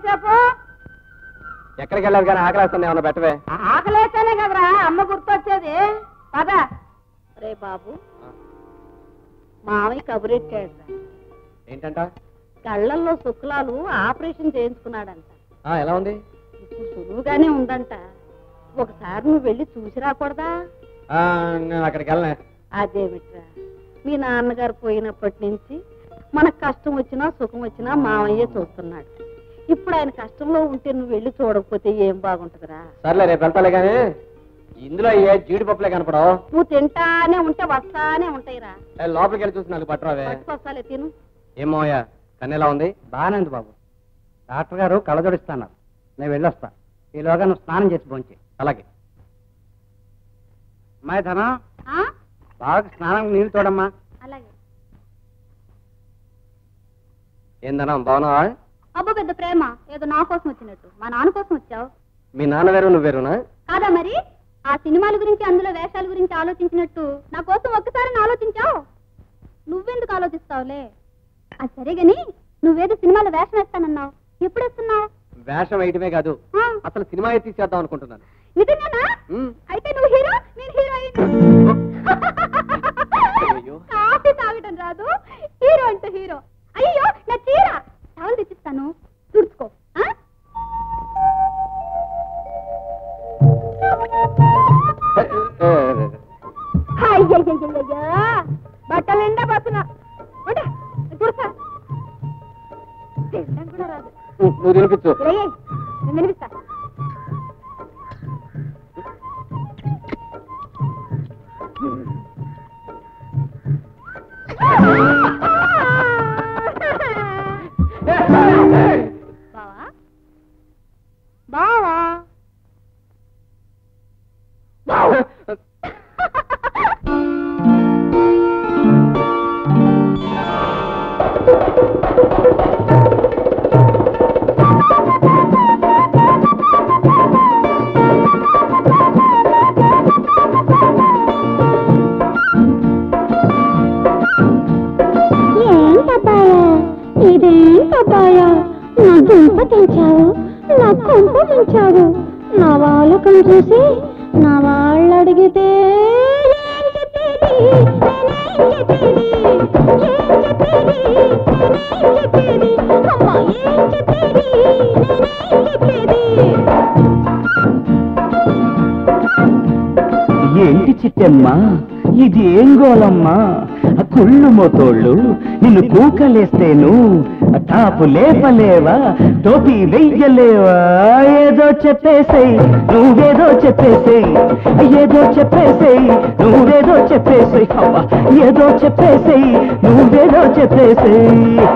ఎంతసేపు ఎక్కడికి వెళ్ళాలి కానీ ఆకలేస్తుంది ఏమన్నా పెట్టవే ఆకలేస్తేనే కదరా అమ్మ గుర్తొచ్చేది పద రే బాబు మామయ్య కబురెట్టాడు ఏంటంట కళ్ళల్లో శుక్లాలు ఆపరేషన్ చేయించుకున్నాడంట ఆ, ఎలా ఉంది ఇప్పుడు సులువుగానే ఉందంట ఒకసారి నువ్వు వెళ్ళి చూసి రాకూడదా ఆ, నేను అక్కడికి వెళ్ళనే అదేమిట్రా మీ నాన్నగారు పోయినప్పటి నుంచి మనకు కష్టం వచ్చినా సుఖం వచ్చినా మామయ్య చూస్తున్నాడు ఇప్పుడు ఆయన కష్టంలో ఉంటే నువ్వు వెళ్ళి చూడకపోతే ఏం బాగుంటుందిరా సర్లే రేపు వెళ్తాలే కానీ ఇందులో ఏ జీడిపప్పులే కనపడవు నువ్వు తింటానే ఉంటే వస్తానే ఉంటాయిరా ఏ, లోపలికి వెళ్ళి చూసి నాలుగు పట్టరావే పట్టుకొస్తాలే తిను ఏమోయా కన్నెలా ఉంది బాగానే ఉంది బాబు డాక్టర్ గారు కళ్ళజోడిస్తున్నారు నేను వెళ్ళొస్తా ఈలోగా నువ్వు స్నానం చేసి పోంచి అలాగే అమ్మాయి ధనం ఆ? బాగా స్నానం నీళ్ళు తోడమ్మా అలాగే ఏందన్నా బాగున్నావా అబ్బో పెద్ద ప్రేమ ఏదో నా కోసం వచ్చినట్టు మా నాన్న కోసం వచ్చావు మీ నాన్న వేరు నువ్వు వేరునా కాదా మరి ఆ సినిమాల గురించి అందులో వేషాల గురించి ఆలోచించినట్టు నా కోసం ఒక్కసారి ఆలోచించావు నువ్వెందుకు ఆలోచిస్తావులే అది సరే గాని నువ్వేదో సినిమాలో వేషం వేస్తానన్నావు ఎప్పుడు వేస్తున్నావు వేషం వేయటమే కాదు ఆ, అసలు సినిమా తీసేద్దాం అనుకుంటున్నాను నిజంగానా ఉమ్. అయితే నువ్వు హీరో నేను హీరోయిన్ అయ్యో. కాఫీ తాగటం రాదు హీరో అంటే హీరో అయ్యో నా చీర టవల్ తెచ్చిస్తాను తుడుచుకో ఆ? ఏ, ఏ, ఏ, ఏ. అయ్యయ్యయ్యయ్యో బట్టలు నిండా పోతున్నా ఉండు, తుడుస్తా తినడం కూడా రాదు ఉమ్, నువ్వు తినిపించు రేయ్, నేను వినిపిస్తా బావా బావా ఏంటబ్బాయా ఇదేంటబ్బాయా నా దుంప తెంచావు నా కొంప ముంచావు నా వాళ్ళకం చూసి నా వాళ్ళు అడిగితే ఏం చెప్పేది నేనేం చెప్పేది ఏం చెప్పేది నేనేం చెప్పేది అమ్మా ఏం చెప్పేది నేనేం చెప్పేది ఏంటి చిట్టమ్మా ఇది ఏం గోలమ్మా ఆ కుళ్ళు మోతోళ్ళు నిన్ను కూకలేస్తేను ఆ టాపు లేపలేవా టోపీ వెయ్యలేవా ఏదో చెప్పేసేయ్ నువ్వేదో చెప్పేసేయ్ ఏదో చెప్పేసేయ్ నువ్వేదో చెప్పేసేయ్ అవ్వ ఏదో చెప్పేసేయ్ నువ్వేదో చెప్పేసేయ్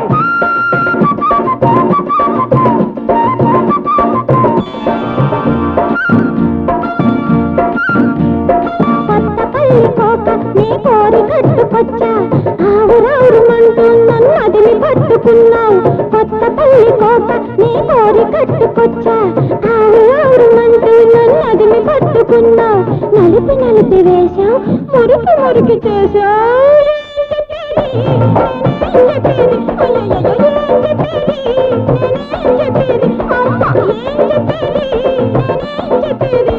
కొత్త పల్లి కోక నీ కోరి కట్టుకొచ్చా ఆవురావురుమంటూ నన్ను అదిమి పట్టుకున్నావు కొత్త పల్లి కోక నీ కోరి కట్టుకొచ్చా ఆవురావురుమంటూ నన్ను అదిమి పట్టుకున్నావు నలిపి నలిపి వేశావు మురికి మురికి చేశావు ఏం చెప్పేది నేనేం చెప్పేది అయ్యయ్యయ్యో, ఏం చెప్పేది నేనేం చెప్పేది అమ్మ ఏం చెప్పేది నేనేం చెప్పేది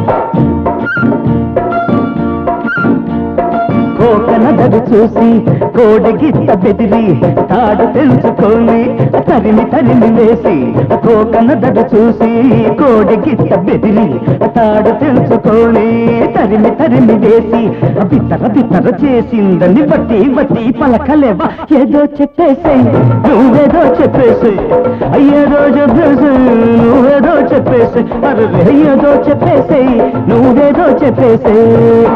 కోకనదరు చూసి కోడగిత్త బెదిరి తాడు తెలుసుకొని తరిమి తరిమి వేసి కోకనదరు చూసి కోడగిత్త బెదిరి తాడు తెలుసుకొని తరిమి తరిమి వేసి బిత్తర బిత్తర చేసిందని బట్టి బట్టి పలకలేవా ఏదో చెప్పేసేయ్ నువ్వేదో చెప్పేసేయ్ అయ్యేదో చెప్పేసేయ్ నువ్వేదో చెప్పేసేయ్ అరే ఏదో చెప్పేసేయ్ నువ్వేదో చెప్పేసేయ్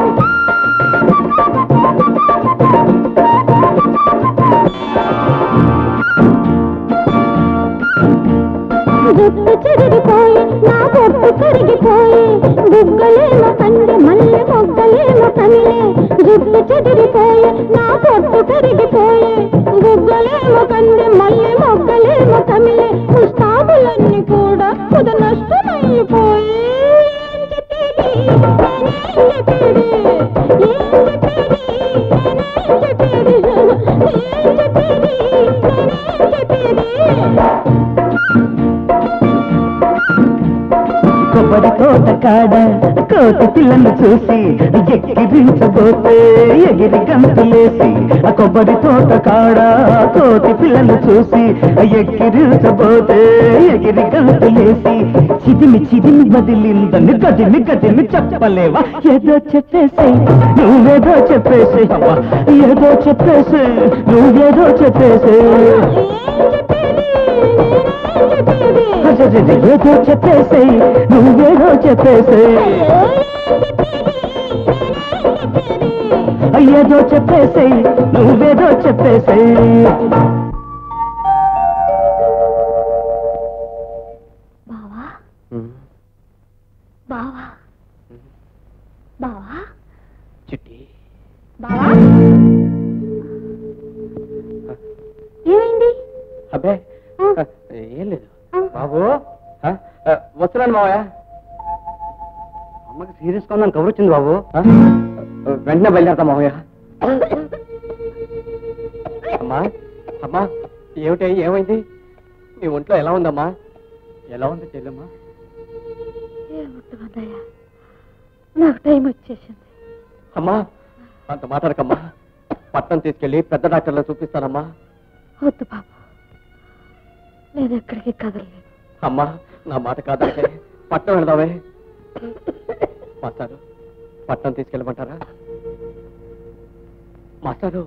జుట్టు చెదిరిపోయి నా పొట్టు కరిగిపోయి బుగ్గలేమో కంది మల్లె మొగ్గలేమో కమిలే జుట్టు చెదిరిపోయి నా పొట్టు కరిగిపోయి బుగ్గలేమో కంది మల్లె మొగ్గలేమో కమిలే పుష్పాములన్నీ కూడా కుద నష్టమైపోయి ఏం చెప్పేది నేనేం చెప్పేది ఏం చెప్పేది నేనేం చెప్పేది ఏం చెప్పేది నేనేం చెప్పేది కొబ్బరి తోట కాడ కోతి పిల్లలు చూసి ఎక్కిరించబోతే ఎగిరి గంతులేసి ఆ కొబ్బరి తోట కాడ కోతి పిల్లలు చూసి ఎక్కిరించబోతే ఎగిరి గంతులేసి చిదిమి చిదిమి బదిలిందని గదిమి గదిమి చెప్పలేవా ఏదో చెప్పేసి నువ్వేదో చెప్పేసి అవ్వా ఏదో చెప్పేసి నువ్వేదో చెప్పేసి ఏదో చెప్పేసి నువ్వేదో చెప్పేసి అయ్యేదో చెప్పేసి నువ్వేదో చెప్పేసి బావా బావా బావా చిట్టి బావా ఏమైంది అబ్బే ఆ. ఏం లేదు ఆ. బాబు ఆ? ఆ, వస్తున్నాను మావయ్య అమ్మకి సీరియస్గా ఉందని కబురు వచ్చింది బాబు ఆ? వెంటనే బయలుదేరతా మావయ్య అమ్మా అమ్మా ఏమిటి ఏమైంది నీ ఒంట్లో ఎలా ఉందమ్మా ఎలా ఉంది చెల్లెమ్మా ఏముంటుందయ్యా నాకు టైం వచ్చేసింది అమ్మా అంత మాట్లాడకమ్మా పట్నం తీసుకెళ్లి పెద్ద డాక్టర్లో చూపిస్తానమ్మా వద్దు బాబు నేను ఎక్కడికి కదలలేదు అమ్మా నా మాట కాదంటే పట్నం వెళదామే మాస్టారు పట్నం తీసుకెళ్ళమంటారా మాస్టారు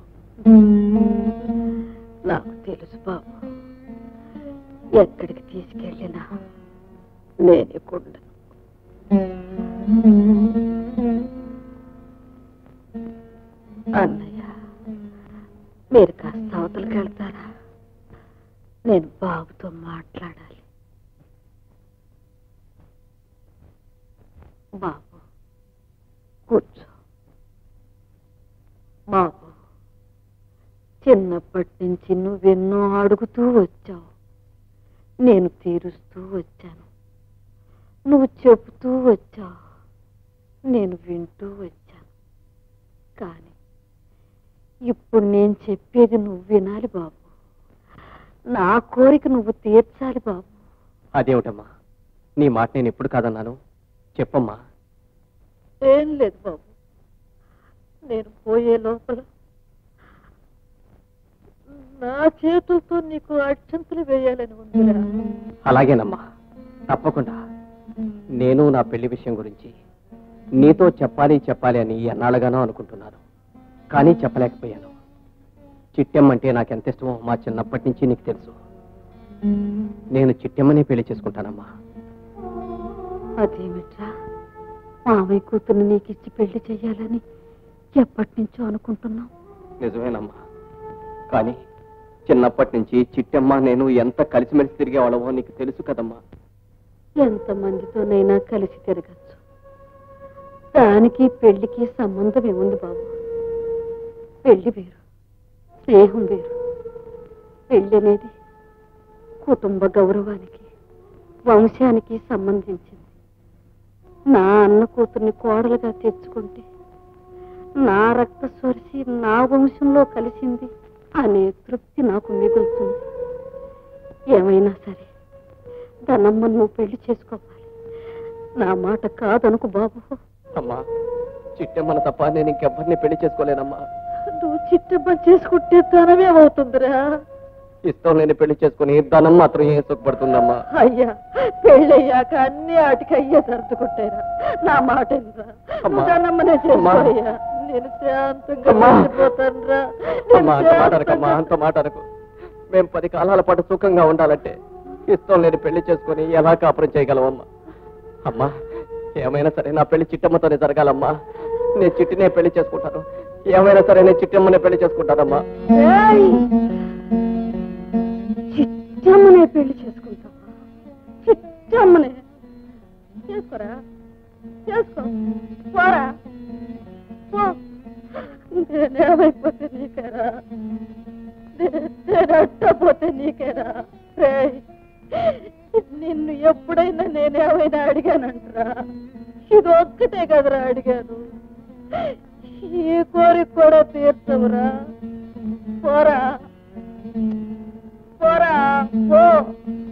నాకు తెలుసు బాబు ఎక్కడికి తీసుకెళ్ళినా నేనే కుండ అన్నయ్య మీరు కాస్త అవతలకి వెళ్తారా నేను బాబుతో మాట్లాడాలి బాబు కూర్చో బాబు చిన్నప్పటి నుంచి నువ్వెన్నో అడుగుతూ వచ్చావు నేను తీరుస్తూ వచ్చాను నువ్వు చెబుతూ వచ్చావు నేను వింటూ వచ్చాను కానీ ఇప్పుడు నేను చెప్పేది నువ్వు వినాలి బాబు నా కోరిక నువ్వు తీర్చాలి బాబు అదేమిటమ్మా నీ మాట నేను ఎప్పుడు కాదన్నాను చెప్పమ్మా ఏం లేదు బాబు నేను పోయే లోపల నా చేతులతో నీకు అక్షంతలు వేయాలని ఉందిరా అలాగేనమ్మా తప్పకుండా నేను నా పెళ్లి విషయం గురించి నీతో చెప్పాలి చెప్పాలి అని ఎన్నాళ్ళగానో అనుకుంటున్నాను కానీ చెప్పలేకపోయాను చిట్టెమ్మంటే నాకెంత ఇష్టమో మా చిన్నప్పటి నుంచి నీకు తెలుసు నేను చిట్టెమ్మని పెళ్లి చేసుకుంటానమ్మా అదేమిట్రా మామయ్య కూతుర్ని నీకు ఇచ్చి పెళ్లి చెయ్యాలని ఎప్పటి నుంచో అనుకుంటున్నావు నిజమేనమ్మా కానీ చిన్నప్పటి నుంచి చిట్టెమ్మ నేను ఎంత కలిసిమెలిసి తిరిగేవాళ్ళమో నీకు తెలుసు కదమ్మా ఎంతమందితోనైనా కలిసి తిరగచ్చు దానికి పెళ్లికి సంబంధం ఏముంది బాబు పెళ్లి వేరు స్నేహం వేరు పెళ్లి అనేది కుటుంబ గౌరవానికి వంశానికి సంబంధించింది నా అన్న కూతుర్ని కోడలుగా తెచ్చుకుంటే నా రక్త స్వరిసి నా వంశంలో కలిసింది అనే తృప్తి నాకు మిగులుతుంది ఏమైనా సరే దానమ్మ నువ్వు పెళ్లి చేసుకోవాలి నా మాట కాదనుకు బాబు అమ్మా చిట్టెమ్మను తప్ప నేను ఇంకెవ్వరిని పెళ్లి చేసుకోలేనమ్మా నువ్వు చిట్టబ్బ చేసుకుంటే ధనమేమవుతుందిరా ఇష్టం లేని పెళ్లి చేసుకుని ధనం మాత్రం ఏం సుఖపడుతుందమ్మా అయ్యా పెళ్ళయ్యాక అన్ని ఆటికి అయ్యే సర్దుకుంటారా నా మాట ఏంట్రా? అమ్మా. నువ్వు దానమ్మనే అమ్మా. చేసుకోయ్యా నేను శాంతంగా అమ్మా. వెళ్ళిపోతానురా అమ్మా అంత మాటరకమ్మా అంత మాటరకు మేము పది కాలాల పాటు సుఖంగా ఉండాలంటే ఇష్టం లేని పెళ్లి చేసుకుని ఎలా కాపురం చేయగలమమ్మా అమ్మా ఏమైనా సరే నా పెళ్లి చిట్టమ్మతోనే జరగాలమ్మా నేను చిట్టినే పెళ్లి చేసుకుంటాను ఏమైనా సరే నేను చిట్టమ్మనే పెళ్లి చేసుకుంటానమ్మా ఏయ్! చిట్టమ్మనే పెళ్లి చేసుకుంటావా చిట్టమ్మనే చేసుకోరా చేసుకో పోరా పో నేనేమైపోతే నీకేరా నే- నేను అట్టపోతే నీకేరా రేయ్, నిన్ను ఎప్పుడైనా నేనేమైనా అడిగానంటరా ఇది ఒక్కటే కదరా అడిగాను ఈ కోరిక కూడా తీర్చవురా పోరా పోరా పో